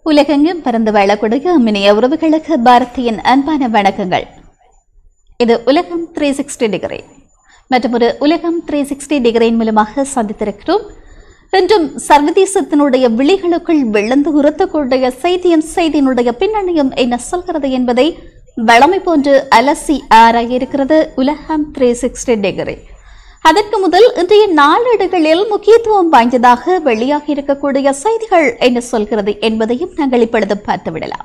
உலகெங்கும் பறந்து வாழக்கூடிய அம்மினிய உறவுகளுக்கு பாரதியின் அன்பான வணக்கங்கள் இது உலகம் த்ரீ சிக்ஸ்டி டிகிரி மற்றும் ஒரு உலகம் த்ரீ சிக்ஸ்டி டிகிரியின் மூலமாக சந்தித்திருக்கிறோம் இன்றும் சர்வதேசத்தினுடைய விழிகளுக்குள் விழுந்து உறுத்தக்கூடிய செய்தியின் செய்தியினுடைய பின்னணியும் என்ன சொல்கிறது என்பதை வளமை போன்று அலசி ஆராய இருக்கிறது உலகம் த்ரீ சிக்ஸ்டி டிகிரி அதற்கு முதல் இன்றைய நாளேடுகளில் முக்கியத்துவம் வாய்ந்ததாக வெளியாகி இருக்கக்கூடிய செய்திகள் என்ன சொல்கிறது என்பதையும் நாங்கள் இப்பொழுது பார்த்து விடலாம்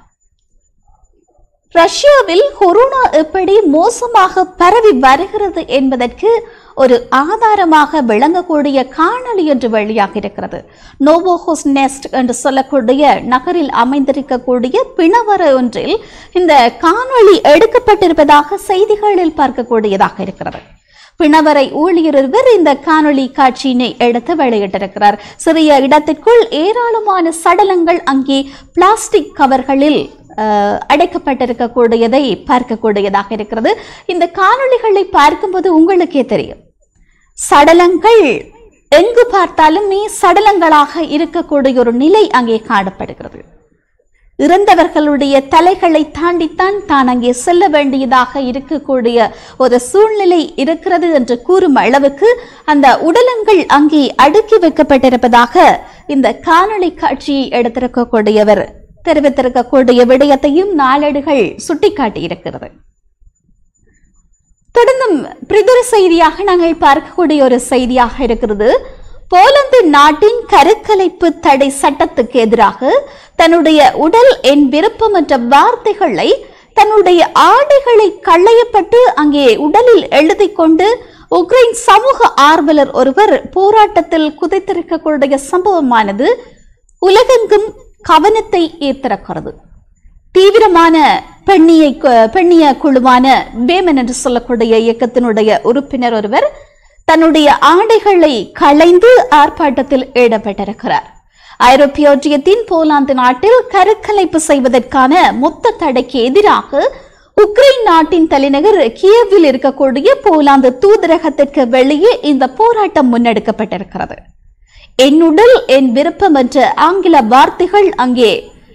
ரஷ்யாவில் கொரோனா எப்படி மோசமாக பரவி வருகிறது என்பதற்கு ஒரு ஆதாரமாக விளங்கக்கூடிய காணொளி என்று வெளியாக இருக்கிறது நோவோஹோஸ் நெஸ்ட் என்று சொல்லக்கூடிய நகரில் அமைந்திருக்கக்கூடிய பிணவர ஒன்றில் இந்த காணொளி எடுக்கப்பட்டிருப்பதாக செய்திகளில் பார்க்கக்கூடியதாக இருக்கிறது பிணவரை ஊழியர் ஒருவர் இந்த காணொளி காட்சியினை எடுத்து வெளியிட்டிருக்கிறார் சிறிய இடத்திற்குள் ஏராளமான சடலங்கள் அங்கே பிளாஸ்டிக் கவர்களில் அஹ், அடைக்கப்பட்டிருக்கக்கூடியதை பார்க்கக்கூடியதாக இருக்கிறது இந்த காணொளிகளை பார்க்கும்போது உங்களுக்கே தெரியும் சடலங்கள் எங்கு பார்த்தாலுமே சடலங்களாக இருக்கக்கூடிய ஒரு நிலை அங்கே காணப்படுகிறது இறந்தவர்களுடைய தலைகளை தாண்டித்தான் தான் அங்கே செல்ல வேண்டியதாக இருக்கக்கூடிய ஒரு சூழ்நிலை இருக்கிறது என்று கூறும் அளவுக்கு அந்த உடலங்கள் அங்கே அடுக்கி வைக்கப்பட்டிருப்பதாக இந்த காணொளி காட்சியை எடுத்திருக்கக்கூடியவர் தெரிவித்திருக்கக்கூடிய விடயத்தையும் நாளேடுகள் சுட்டிக்காட்டியிருக்கிறது தொடர்ந்தும் பிரிதுர செய்தியாக நாங்கள் பார்க்கக்கூடிய ஒரு செய்தியாக இருக்கிறது போலந்து நாட்டின் கருக்கலைப்பு தடை சட்டத்துக்கு எதிராக தன்னுடைய உடல் என் விருப்பம் என்ற வார்த்தைகளை தன்னுடைய ஆடைகளை களையப்பட்டு அங்கே உடலில் எழுதி கொண்டு உக்ரைன் சமூக ஆர்வலர் ஒருவர் போராட்டத்தில் குதித்திருக்கக்கூடிய சம்பவமானது உலகெங்கும் கவனத்தை ஈர்த்திருக்கிறது தீவிரமான பெண்ணியை பெண்ணிய குழுவான வேமன் என்று சொல்லக்கூடிய இயக்கத்தினுடைய உறுப்பினர் ஒருவர் தன்னுடைய ஆடைகளை களைந்து ஆர்ப்பாட்டத்தில் ஈடுபட்டிருக்கிறார் ஐரோப்பிய ஒன்றியத்தின் போலாந்து நாட்டில் கருக்கலைப்பு செய்வதற்கான மொத்த தடைக்கு எதிராக உக்ரைன் நாட்டின் தலைநகர் கியவில் இருக்கக்கூடிய போலாந்து தூதரகத்திற்கு வெளியே இந்த போராட்டம் முன்னெடுக்கப்பட்டிருக்கிறது என்னுடல் என் விருப்பம் என்ற ஆங்கில வார்த்தைகள் அங்கே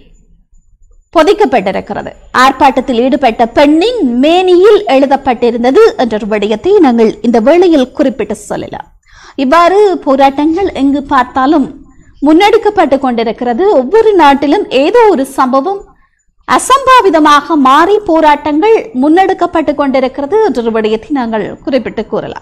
புதைக்கப்பட்டிருக்கிறது ஆர்ப்பாட்டத்தில் ஈடுபட்ட பெண்ணின் மேனியில் எழுதப்பட்டிருந்தது என்ற ஒரு விடயத்தை நாங்கள் இந்த வேளையில் குறிப்பிட்டு சொல்லலாம் இவ்வாறு போராட்டங்கள் எங்கு பார்த்தாலும் முன்னெடுக்கப்பட்டு கொண்டிருக்கிறது ஒவ்வொரு நாட்டிலும் ஏதோ ஒரு சம்பவம் அசம்பாவிதமாக மாறி போராட்டங்கள் முன்னெடுக்கப்பட்டு கொண்டிருக்கிறது என்ற ஒரு விடயத்தை நாங்கள் குறிப்பிட்டு கூறலாம்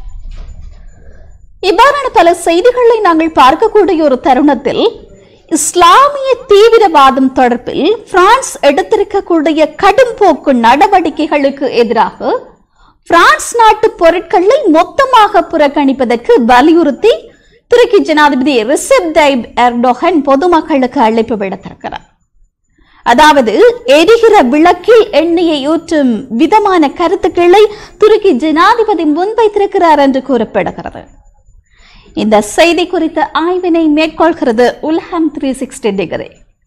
இவ்வாறான பல செய்திகளை நாங்கள் பார்க்கக்கூடிய ஒரு தருணத்தில் இஸ்லாமிய தீவிரவாதம் தொடர்பில் பிரான்ஸ் எடுத்திருக்கக்கூடிய கடும் போக்கு நடவடிக்கைகளுக்கு எதிராக பிரான்ஸ் நாட்டு பொருட்களை மொத்தமாக புறக்கணிப்பதற்கு வலியுறுத்தி துருக்கி ஜனாதிபதி ரிசப் தைப் எர்டோகன் பொதுமக்களுக்கு அழைப்பு விடுத்திருக்கிறார் அதாவது எரிகிற விளக்கில் எண்ணெயை ஊற்றும் விதமான கருத்துக்களை துருக்கி ஜனாதிபதி முன்வைத்திருக்கிறார் என்று கூறப்படுகிறது இந்த செய்தி குறித்த ஆய்வினை மேற்கொள்கிறது உல்ஹம் த்ரீ சிக்ஸ்டி டிகிரி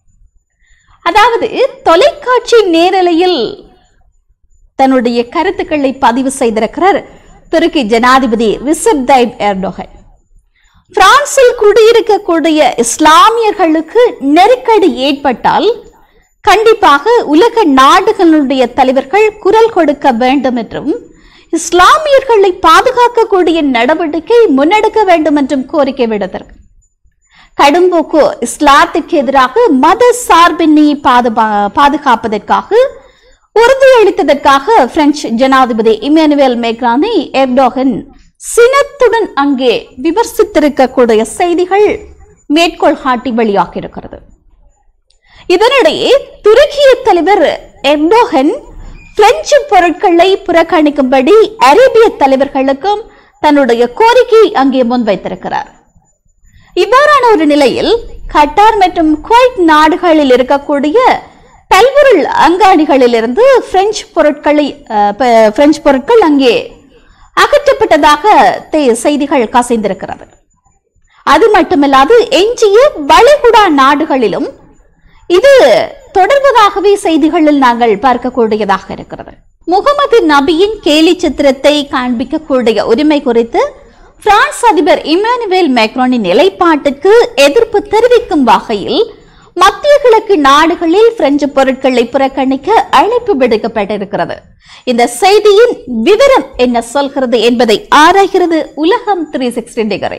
அதாவது தொலைக்காட்சி நேரலையில் தன்னுடைய கருத்துக்களை பதிவு செய்திருக்கிறார் துருக்கி ஜனாதிபதி ரிசப் தைப் எர்டோகன் பிரான்சில் குடியிருக்கக்கூடிய இஸ்லாமியர்களுக்கு நெருக்கடி ஏற்பட்டால் கண்டிப்பாக உலக நாடுகளுடைய தலைவர்கள் குரல் கொடுக்க வேண்டும் என்றும் இஸ்லாமியர்களை பாதுகாக்கக்கூடிய நடவடிக்கை முன்னெடுக்க வேண்டும் என்றும் கோரிக்கை விடுத்திருக்கு கடும்போக்கு இஸ்லாத்துக்கு எதிராக மத சார்பின்மையை பாதுகா- பாதுகாப்பதற்காக உறுதியளித்ததற்காக பிரெஞ்சு ஜனாதிபதி இமானுவேல் மேக்ரானை எர்டோகன் சினத்துடன் அங்கே விமர்சித்திருக்கக்கூடிய செய்திகள் மேற்கோள் காட்டி வெளியாகி இருக்கிறது இதனிடையே துருக்கிய தலைவர் எர்டோகன் பிரெஞ்சு பொருட்களை புறக்கணிக்கும்படி அரேபிய தலைவர்களுக்கும் தன்னுடைய கோரிக்கையை அங்கே முன்வைத்திருக்கிறார் இவ்வாறான ஒரு நிலையில் கட்டார் மற்றும் குவைத் நாடுகளில் இருக்கக்கூடிய பல்பொருள் அங்காடிகளிலிருந்து பிரெஞ்சு பொருட்களை அஹ், ப- பிரெஞ்சு பொருட்கள் அங்கே அகற்றப்பட்டதாக தே- செய்திகள் கசிந்திருக்கிறது அது மட்டுமல்லாது எஞ்சிய வளைகுடா நாடுகளிலும் இது தொடர்வதாகவே செய்திகளில் நாங்கள் பார்க்கக்கூடியதாக இருக்கிறது முகமது நபியின் கேலி சித்திரத்தை காண்பிக்கக்கூடிய உரிமை குறித்து பிரான்ஸ் அதிபர் இமானுவேல் மேக்ரோனின் நிலைப்பாட்டுக்கு எதிர்ப்பு தெரிவிக்கும் வகையில் மத்திய கிழக்கு நாடுகளில் பிரெஞ்சு பொருட்களை புறக்கணிக்க அழைப்பு விடுக்கப்பட்டிருக்கிறது இந்த செய்தியின் விவரம் என்ன சொல்கிறது என்பதை ஆராய்கிறது உலகம் த்ரீ சிக்ஸ்டி டிகிரி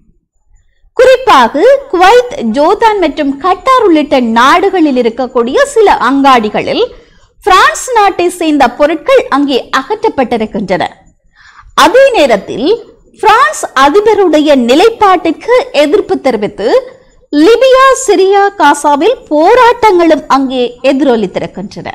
குறிப்பாக குவைத் ஜோர்தான் மற்றும் கட்டார் உள்ளிட்ட நாடுகளில் இருக்கக்கூடிய சில அங்காடிகளில் பிரான்ஸ் நாட்டை சேர்ந்த பொருட்கள் அங்கே அகற்றப்பட்டிருக்கின்றன அதே நேரத்தில் பிரான்ஸ் அதிபருடைய நிலைப்பாட்டிற்கு எதிர்ப்பு தெரிவித்து லிபியா சிரியா காசாவில் போராட்டங்களும் அங்கே எதிரொலித்திருக்கின்றன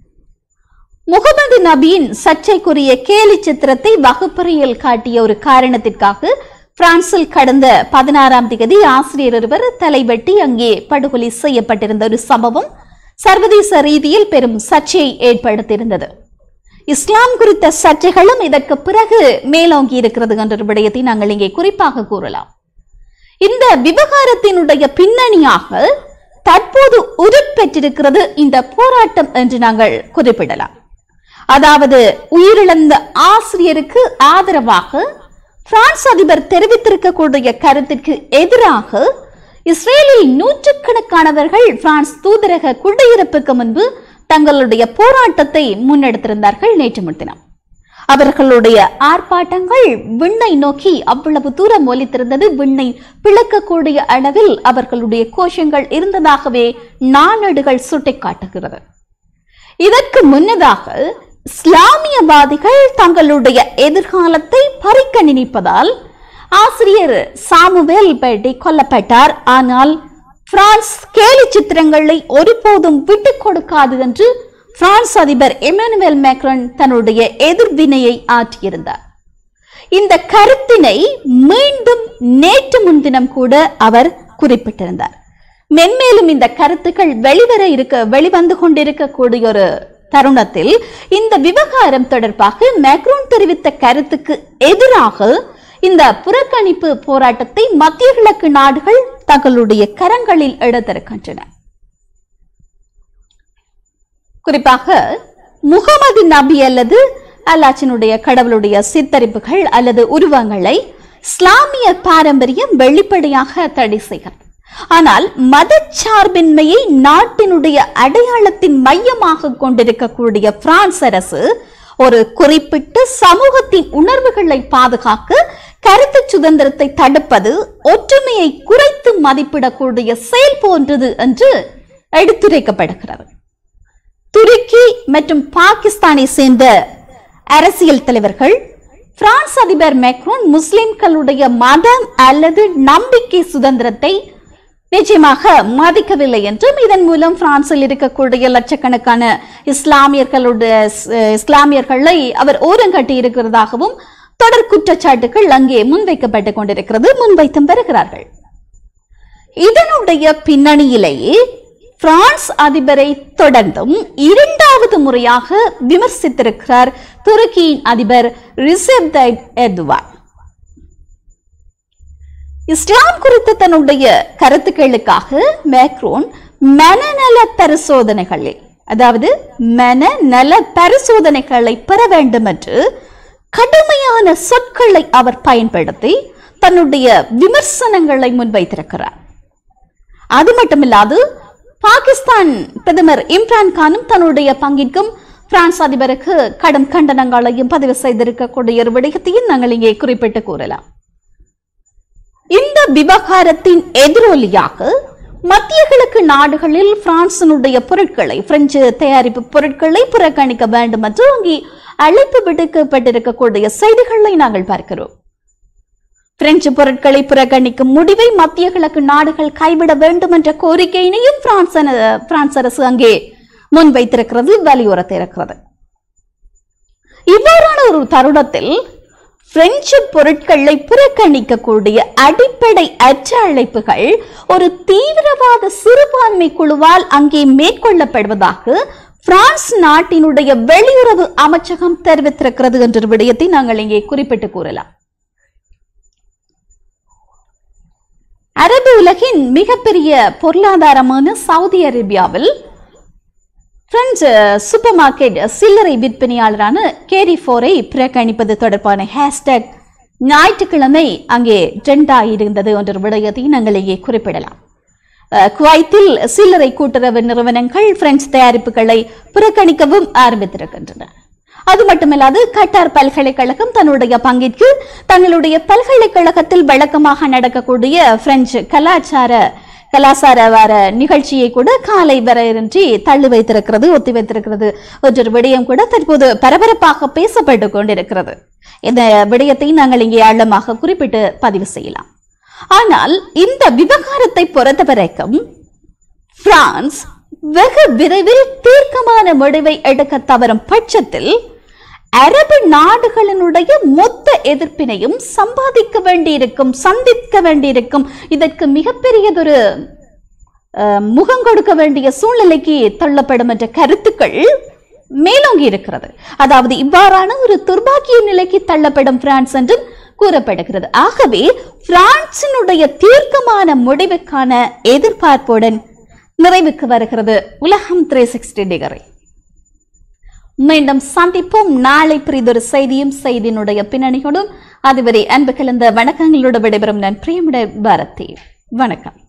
முகமது நபியின் சர்ச்சைக்குரிய கேலி சித்திரத்தை வகுப்பறையில் காட்டிய ஒரு காரணத்திற்காக பிரான்சில் கடந்த பதினாறாம் தேதி ஆசிரியர் ஒருவர் தலைவெட்டி அங்கே படுகொலை செய்யப்பட்டிருந்த ஒரு சம்பவம் சர்வதேச ரீதியில் பெரும் சர்ச்சையை ஏற்படுத்தியிருந்தது இஸ்லாம் குறித்த சர்ச்சைகளும் இதற்கு பிறகு மேலோங்கி இருக்கிறது என்ற ஒரு விடயத்தை நாங்கள் இங்கே குறிப்பாக கூறலாம் இந்த விவகாரத்தினுடைய பின்னணியாக தற்போது உருப்பெற்றிருக்கிறது இந்த போராட்டம் என்று நாங்கள் குறிப்பிடலாம் அதாவது உயிரிழந்த ஆசிரியருக்கு ஆதரவாக பிரான்ஸ் அதிபர் தெரிவித்திருக்கக்கூடிய கருத்திற்கு எதிராக இஸ்ரேலில் நூற்றுக்கணக்கானவர்கள் பிரான்ஸ் தூதரக குடியிருப்புக்கு முன்பு தங்களுடைய போராட்டத்தை முன்னெடுத்திருந்தார்கள் நேற்று முன்தினம் அவர்களுடைய ஆர்ப்பாட்டங்கள் விண்ணை நோக்கி அவ்வளவு தூரம் ஒலித்திருந்தது விண்ணை பிளக்கக்கூடிய அளவில் அவர்களுடைய கோஷங்கள் இருந்ததாகவே நாளேடுகள் சுட்டிக்காட்டுகிறது இதற்கு முன்னதாக இஸ்லாமியவாதிகள் தங்களுடைய எதிர்காலத்தை பறிக்க நினைப்பதால் ஆசிரியர் சாமுவேல் பெட்டி கொல்லப்பட்டார் ஆனால் பிரான்ஸ் கேலி சித்திரங்களை ஒருபோதும் விட்டுக் கொடுக்காது என்று பிரான்ஸ் அதிபர் எமானுவேல் மேக்ரன் தன்னுடைய எதிர்வினையை ஆற்றியிருந்தார் இந்த கருத்தினை மீண்டும் நேற்று முன்தினம் கூட அவர் குறிப்பிட்டிருந்தார் மென்மேலும் இந்த கருத்துக்கள் வெளிவர இருக்க வெளிவந்து கொண்டிருக்கக்கூடிய ஒரு தருணத்தில் இந்த விவகாரம் தொடர்பாக மேக்ரோன் தெரிவித்த கருத்துக்கு எதிராக இந்த புறக்கணிப்பு போராட்டத்தை மத்திய கிழக்கு நாடுகள் தங்களுடைய கரங்களில் எடுத்திருக்கின்றன குறிப்பாக முகமது நபி அல்லது அல்லாச்சினுடைய கடவுளுடைய சித்தரிப்புகள் அல்லது உருவங்களை இஸ்லாமிய பாரம்பரியம் வெளிப்படையாக தடை செய்கிறது ஆனால் மதச்சார்பின்மையை நாட்டினுடைய அடையாளத்தின் மையமாக கொண்டிருக்கக்கூடிய பிரான்ஸ் அரசு ஒரு குறிப்பிட்ட சமூகத்தின் உணர்வுகளை பாதுகாக்க கருத்து சுதந்திரத்தை தடுப்பது ஒற்றுமையை குறைத்து மதிப்பிடக்கூடிய செயல் போன்றது என்று எடுத்துரைக்கப்படுகிறது துருக்கி மற்றும் பாகிஸ்தானை சேர்ந்த அரசியல் தலைவர்கள் பிரான்ஸ் அதிபர் மேக்ரோன் முஸ்லிம்களுடைய மதம் அல்லது நம்பிக்கை சுதந்திரத்தை நிச்சயமாக மதிக்கவில்லை என்றும் இதன் மூலம் பிரான்சில் இருக்கக்கூடிய லட்சக்கணக்கான இஸ்லாமியர்களுடைய இஸ்லாமியர்களை அவர் ஓரங்கட்டி இருக்கிறதாகவும் தொடர் குற்றச்சாட்டுகள் அங்கே முன்வைக்கப்பட்டுக் கொண்டிருக்கிறது முன்வைத்தும் வருகிறார்கள் இதனுடைய பின்னணியிலேயே பிரான்ஸ் அதிபரை தொடர்ந்தும் இரண்டாவது முறையாக விமர்சித்திருக்கிறார் துருக்கியின் அதிபர் ரிசெப் தைப் எர்துவான் இஸ்லாம் குறித்த தன்னுடைய கருத்துக்களுக்காக மேக்ரோன் மனநல பரிசோதனைகளை அதாவது மனநல பரிசோதனைகளை பெற வேண்டும் என்று கடுமையான சொற்களை அவர் பயன்படுத்தி தன்னுடைய விமர்சனங்களை முன்வைத்திருக்கிறார் அது மட்டுமில்லாது பாகிஸ்தான் பிரதமர் இம்ரான் கானும் தன்னுடைய பங்கிற்கும் பிரான்ஸ் அதிபருக்கு கடும் கண்டனங்களையும் பதிவு செய்திருக்கக்கூடிய ஒரு விடயத்தையும் நாங்கள் இங்கே குறிப்பிட்டு கூறலாம் இந்த விவகாரத்தின் எதிரொலியாக மத்திய கிழக்கு நாடுகளில் பிரான்சினுடைய பொருட்களை பிரெஞ்சு தயாரிப்பு பொருட்களை புறக்கணிக்க வேண்டும் என்று அங்கே அழைப்பு விடுக்கப்பட்டிருக்கக்கூடிய செய்திகளை நாங்கள் பார்க்கிறோம் பிரெஞ்சு பொருட்களை புறக்கணிக்கும் முடிவை மத்திய கிழக்கு நாடுகள் கைவிட வேண்டும் என்ற கோரிக்கையினையும் பிரான்ஸ் அன- பிரான்ஸ் அரசு அங்கே முன்வைத்திருக்கிறது வலியுறுத்தியிருக்கிறது இவ்வாறான ஒரு தருணத்தில் பிரெஞ்சு பொருட்களை புறக்கணிக்கக்கூடிய அடிப்படை அற்ற அழைப்புகள் ஒரு தீவிரவாத சிறுபான்மை குழுவால் அங்கே மேற்கொள்ளப்படுவதாக பிரான்ஸ் நாட்டினுடைய வெளியுறவு அமைச்சகம் தெரிவித்திருக்கிறது என்ற ஒரு விடயத்தை நாங்கள் இங்கே குறிப்பிட்டு கூறலாம் அரபு உலகின் மிகப்பெரிய பொருளாதாரமான சவுதி அரேபியாவில் பிரெஞ்சு சூப்பர் மார்க்கெட் சில்லறை விற்பனையாளரான கேரி ஃபோரை புறக்கணிப்பது தொடர்பான ஹேஷ்டேக் ஞாயிற்றுக்கிழமை அங்கே ட்ரெண்ட் ஆகியிருந்தது என்ற ஒரு விடயத்தை நாங்கள் இங்கே குறிப்பிடலாம் அஹ், குவைத்தில் சில்லறை கூட்டுறவு நிறுவனங்கள் பிரெஞ்சு தயாரிப்புகளை புறக்கணிக்கவும் ஆரம்பித்திருக்கின்றன அது மட்டுமல்லாது கட்டார் பல்கலைக்கழகம் தன்னுடைய பங்கிற்கு தங்களுடைய பல்கலைக்கழகத்தில் வழக்கமாக நடக்கக்கூடிய பிரெஞ்சு கலாச்சார கலாசார வார நிகழ்ச்சியை கூட காலை வரையின்றி தள்ளி வைத்திருக்கிறது ஒத்தி வைத்திருக்கிறது ஒரு விடயம் கூட தற்போது பரபரப்பாக பேசப்பட்டு கொண்டிருக்கிறது இந்த விடயத்தை நாங்கள் இங்கே ஆழமாக குறிப்பிட்டு பதிவு செய்யலாம் ஆனால் இந்த விவகாரத்தை பொறுத்த வரைக்கும் பிரான்ஸ் வெகு விரைவில் தீர்க்கமான முடிவை எடுக்க தவறும் பட்சத்தில் அரபு நாடுகளினுடைய மொத்த எதிர்ப்பினையும் சம்பாதிக்க வேண்டியிருக்கும் சந்திக்க வேண்டியிருக்கும் இதற்கு மிகப்பெரியதொரு அஹ், முகம் கொடுக்க வேண்டிய சூழ்நிலைக்கு தள்ளப்படும் என்ற கருத்துக்கள் மேலோங்கி இருக்கிறது அதாவது இவ்வாறான ஒரு துர்பாக்கிய நிலைக்கு தள்ளப்படும் பிரான்ஸ் என்றும் கூறப்படுகிறது ஆகவே பிரான்சினுடைய தீர்க்கமான முடிவுக்கான எதிர்பார்ப்புடன் நிறைவுக்கு வருகிறது உலகம் த்ரீ சிக்ஸ்டி டிகிரி மீண்டும் சந்திப்போம் நாளை பிரிதொரு செய்தியும் செய்தியினுடைய பின்னணியோடும் அதுவரை அன்பு கலந்த வணக்கங்களோடு விடைபெறும் நான் பிரியமுடைய பாரதி வணக்கம்